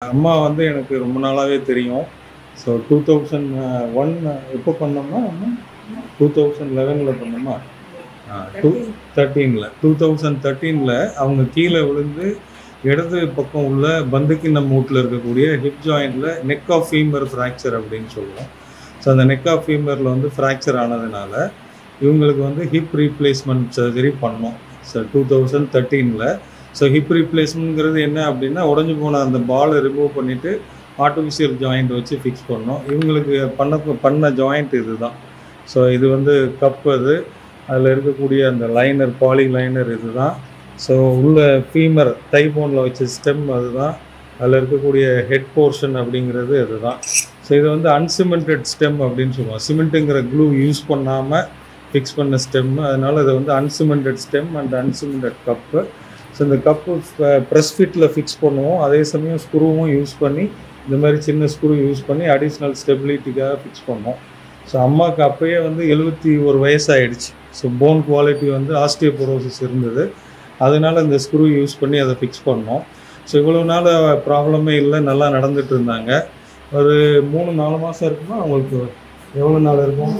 அம்மா வந்து எனக்கு ரொம்ப நாளாகவே தெரியும் ஸோ டூ தௌசண்ட் ஒன் எப்போ பண்ணோம்னா டூ தௌசண்ட் லெவனில் பண்ணோமா டூ தேர்ட்டீனில் டூ தௌசண்ட் தேர்ட்டீனில் அவங்க கீழே விழுந்து இடது பக்கம் உள்ள பந்துக்கிண்ணம் மூட்டில் இருக்கக்கூடிய ஹிப் ஜாயிண்டில் நெக் ஆஃப் ஃபீமர் ஃப்ராக்சர் அப்படின்னு சொல்லுவோம் ஸோ அந்த நெக் ஆஃப் ஃபீமரில் வந்து ஃப்ராக்சர் ஆனதுனால இவங்களுக்கு வந்து ஹிப் ரீப்ளேஸ்மெண்ட் சர்ஜரி பண்ணோம் ஸோ டூ தௌசண்ட் தேர்ட்டீனில் ஸோ ஹிப் ரீப்ளேஸ்மெண்ட்ங்கிறது என்ன அப்படின்னா உடஞ்சி போன அந்த பாலை ரிமூவ் பண்ணிவிட்டு ஆர்டிஃபிஷியல் ஜாயிண்ட் வச்சு ஃபிக்ஸ் பண்ணோம் இவங்களுக்கு பண்ண பண்ண ஜாயிண்ட் இது தான் ஸோ இது வந்து கப் அது அதில் இருக்கக்கூடிய அந்த லைனர் பாலி லைனர் இது தான் ஸோ உள்ள ஃபீமர் தை போனில் வச்ச ஸ்டெம் அதுதான் அதில் இருக்கக்கூடிய ஹெட் போர்ஷன் அப்படிங்கிறது அதுதான் ஸோ இது வந்து அன்சிமெண்டட் ஸ்டெம் அப்படின்னு சொல்லுவோம் சிமெண்ட்டுங்கிற க்ளூ யூஸ் பண்ணாமல் ஃபிக்ஸ் பண்ண ஸ்டெம் அதனால் இது வந்து uncemented stem and uncemented cup so இந்த கப்பு ப்ரெஸ் ஃபிட்டில் ஃபிக்ஸ் பண்ணுவோம் அதே சமயம் ஸ்க்ரூவும் யூஸ் பண்ணி இந்த மாதிரி சின்ன ஸ்க்ரூ யூஸ் பண்ணி அடிஷ்னல் ஸ்டெபிலிட்டிக்காக ஃபிக்ஸ் பண்ணோம் ஸோ அம்மாவுக்கு அப்போயே வந்து எழுபத்தி ஒரு வயசாகிடுச்சு ஸோ போன் குவாலிட்டி வந்து ஆஸ்டியோபோரோசிஸ் இருந்தது அதனால இந்த ஸ்க்ரூ யூஸ் பண்ணி அதை ஃபிக்ஸ் பண்ணோம் ஸோ இவ்வளோ நாள் ப்ராப்ளமே இல்லை நல்லா நடந்துட்டு இருந்தாங்க ஒரு மூணு நாலு மாதம் இருக்குன்னா அவங்களுக்கு எவ்வளோ நாள் இருக்கும்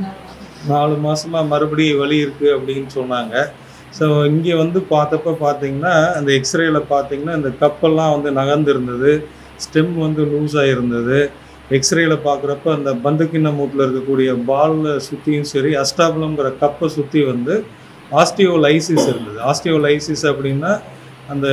நாலு மாசமா மறுபடியும் வலி இருக்குது அப்படின்னு சொன்னாங்க ஸோ இங்கே வந்து பார்த்தப்ப பார்த்தீங்கன்னா அந்த எக்ஸ்ரேல பார்த்தீங்கன்னா இந்த கப்பெல்லாம் வந்து நகர்ந்துருந்தது ஸ்டெம் வந்து லூஸ் ஆகிருந்தது எக்ஸ்ரேல பார்க்குறப்ப அந்த பந்துக்கிண்ண மூட்டில் இருக்கக்கூடிய பாலில் சுற்றியும் சரி அஸ்டாபுலம்ங்கிற கப்பை சுற்றி வந்து ஆஸ்டியோலைசிஸ் இருந்தது ஆஸ்டியோலைசிஸ் அப்படின்னா அந்த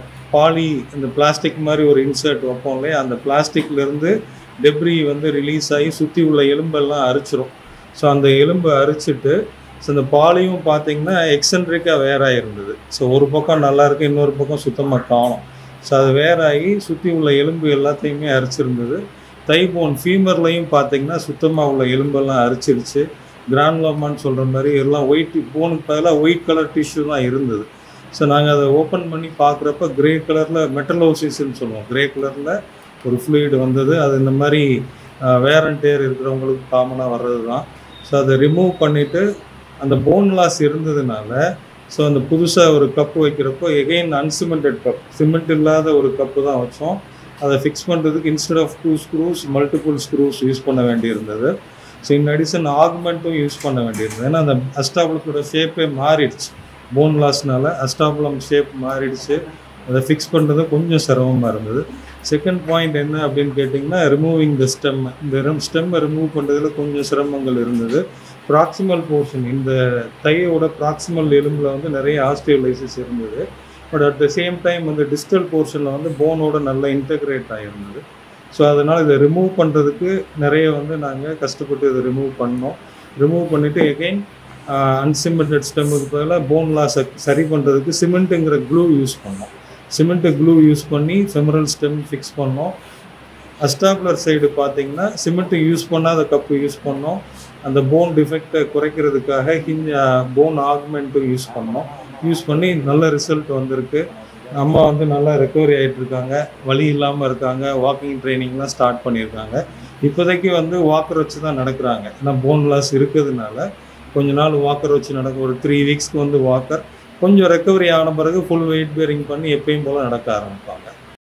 பாலி இந்த பிளாஸ்டிக் மாதிரி ஒரு இன்சர்ட் வைப்போம் இல்லையா அந்த பிளாஸ்டிக்லேருந்து டெப்ரி வந்து ரிலீஸ் ஆகி சுற்றி உள்ள எலும்பெல்லாம் அரிச்சிரும் ஸோ அந்த எலும்பை அரிச்சிட்டு ஸோ இந்த பாலியும் பார்த்தீங்கன்னா எக்ஸென்ட்ரிக்காக வேறாக இருந்தது ஸோ ஒரு பக்கம் நல்லா இருக்கு இன்னொரு பக்கம் சுத்தமாக காணும் ஸோ அது வேறாகி சுற்றி உள்ள எலும்பு எல்லாத்தையுமே அரிச்சிருந்தது தைபோன் ஃபீமர்லையும் பார்த்தீங்கன்னா சுத்தமாக உள்ள எலும்பெல்லாம் அரிச்சிருச்சு கிரான்லோமான்னு சொல்கிற மாதிரி எல்லாம் ஒயிட் போனுக்கு பதிலாக ஒயிட் கலர் டிஷ்யூ தான் இருந்தது ஸோ நாங்கள் அதை ஓப்பன் பண்ணி பார்க்குறப்ப கிரே கலரில் மெட்டலோசிஸ்ன்னு சொல்லுவோம் கிரே கலரில் ஒரு ஃப்ளூயிட் வந்தது அது இந்த மாதிரி வேர் அண்ட் டேர் இருக்கிறவங்களுக்கு காமனாக வர்றது தான் ஸோ அதை ரிமூவ் பண்ணிவிட்டு அந்த போன் லாஸ் இருந்ததுனால ஸோ அந்த புதுசாக ஒரு கப்பு வைக்கிறப்போ எகெயின் அன்சிமெண்டட் கப் சிமெண்ட் இல்லாத ஒரு கப்பு தான் வச்சோம் அதை ஃபிக்ஸ் பண்ணுறதுக்கு instead of two screws multiple screws use பண்ண வேண்டியிருந்தது ஸோ இன் அடிஷன் ஆக்மெண்ட்டும் யூஸ் பண்ண வேண்டியிருந்தது ஏன்னா அந்த அஸ்டாபுலத்தோட ஷேப்பே மாறிடுச்சு போன் லாஸ்னால அஸ்டாபுலம் ஷேப் மாறிடுச்சு அதை ஃபிக்ஸ் பண்ணுறது கொஞ்சம் சிரமமாக இருந்தது செகண்ட் பாயிண்ட் என்ன அப்படின்னு கேட்டிங்கன்னா ரிமூவிங் த ஸ்டெம் இந்த ஸ்டெம்மை ரிமூவ் பண்ணுறதுல கொஞ்சம் சிரமங்கள் இருந்தது ப்ராக்சிமல் போர்ஷன் இந்த தையோட ப்ராக்சிமல் எலும்பில் வந்து நிறைய ஆஸ்டியோலைசிஸ் இருந்தது but at the same time வந்து டிஸ்டல் போர்ஷனில் வந்து போனோட நல்லா இன்டகிரேட் ஆகிருந்தது ஸோ அதனால் இதை ரிமூவ் பண்ணுறதுக்கு நிறைய வந்து நாங்கள் கஷ்டப்பட்டு இதை ரிமூவ் பண்ணோம் ரிமூவ் பண்ணிவிட்டு எகெயின் அன்சிமெண்டட் ஸ்டெம்முக்கு பதிலாக போன் லாஸை சரி பண்ணுறதுக்கு சிமெண்ட்டுங்கிற க்ளூ யூஸ் பண்ணோம் சிமெண்ட்டு க்ளூ யூஸ் பண்ணி ஃபெமரல் ஸ்டெம் ஃபிக்ஸ் பண்ணோம் அஸ்டாப்லர் சைடு பார்த்தீங்கன்னா சிமெண்ட்டு யூஸ் பண்ணாத கப்பு யூஸ் பண்ணோம் அந்த போன் டிஃபெக்டை குறைக்கிறதுக்காக ஹிஞ்ச் போன் ஆக்மெண்ட்டும் யூஸ் பண்ணோம் யூஸ் பண்ணி நல்ல ரிசல்ட் வந்திருக்கு அம்மா வந்து நல்லா ரெக்கவரி ஆகிட்டு இருக்காங்க வலி இல்லாமல் இருக்காங்க வாக்கிங் ட்ரைனிங்லாம் ஸ்டார்ட் பண்ணியிருக்காங்க இப்போதைக்கு வந்து வாக்கர் வச்சு தான் நடக்கிறாங்க ஏன்னா போன் லாஸ் இருக்கிறதுனால கொஞ்ச நாள் வாக்கர் வச்சு நடக்க ஒரு த்ரீ வீக்ஸ்க்கு வந்து வாக்கர் கொஞ்சம் ரெக்கவரி ஆன பிறகு ஃபுல் வெயிட் பேரிங் பண்ணி எப்பயும் போல் நடக்க ஆரம்பிப்பாங்க